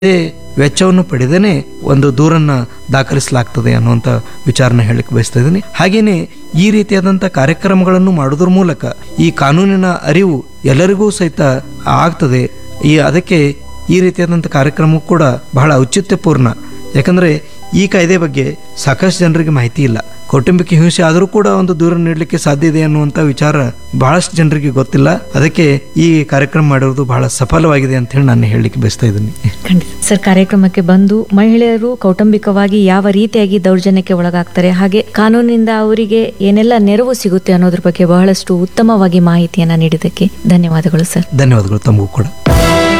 ಯಾವುದೇ ವೆಚ್ಚವನ್ನು ಪಡೆದೇನೆ ಒಂದು ದೂರನ್ನ ದಾಖಲಿಸಲಾಗ್ತದೆ ಅನ್ನುವಂಥ ವಿಚಾರನ ಹೇಳಕ್ಕೆ ಬಯಸ್ತಾ ಇದ್ದೀನಿ ಹಾಗೇನೆ ಈ ರೀತಿಯಾದಂಥ ಕಾರ್ಯಕ್ರಮಗಳನ್ನು ಮಾಡೋದ್ರ ಮೂಲಕ ಈ ಕಾನೂನಿನ ಅರಿವು ಎಲ್ಲರಿಗೂ ಸಹಿತ ಆಗ್ತದೆ ಈ ಅದಕ್ಕೆ ಈ ರೀತಿಯಾದಂಥ ಕಾರ್ಯಕ್ರಮ ಕೂಡ ಬಹಳ ಔಚಿತ್ಯಪೂರ್ಣ ಯಾಕಂದ್ರೆ ಈ ಕಾಯ್ದೆ ಬಗ್ಗೆ ಸಾಕಷ್ಟು ಜನರಿಗೆ ಮಾಹಿತಿ ಇಲ್ಲ ಕೌಟುಂಬಿಕ ಹಿಂಸೆ ಆದರೂ ಕೂಡ ಒಂದು ದೂರ ನೀಡಲಿಕ್ಕೆ ಸಾಧ್ಯ ಇದೆ ಅನ್ನುವಂಥ ವಿಚಾರ ಬಹಳಷ್ಟು ಜನರಿಗೆ ಗೊತ್ತಿಲ್ಲ ಅದಕ್ಕೆ ಈ ಕಾರ್ಯಕ್ರಮ ಮಾಡಿರೋದು ಬಹಳ ಸಫಲವಾಗಿದೆ ಅಂತ ಹೇಳಿ ನಾನು ಹೇಳಲಿಕ್ಕೆ ಬಯಸ್ತಾ ಇದ್ದೀನಿ ಖಂಡಿತ ಸರ್ ಕಾರ್ಯಕ್ರಮಕ್ಕೆ ಬಂದು ಮಹಿಳೆಯರು ಕೌಟುಂಬಿಕವಾಗಿ ಯಾವ ರೀತಿಯಾಗಿ ದೌರ್ಜನ್ಯಕ್ಕೆ ಒಳಗಾಗ್ತಾರೆ ಹಾಗೆ ಕಾನೂನಿನಿಂದ ಅವರಿಗೆ ಏನೆಲ್ಲ ನೆರವು ಸಿಗುತ್ತೆ ಅನ್ನೋದ್ರ ಬಗ್ಗೆ ಬಹಳಷ್ಟು ಉತ್ತಮವಾಗಿ ಮಾಹಿತಿಯನ್ನ ನೀಡಿದ್ದಕ್ಕೆ ಧನ್ಯವಾದಗಳು ಸರ್ ಧನ್ಯವಾದಗಳು ತಮಗೂ ಕೂಡ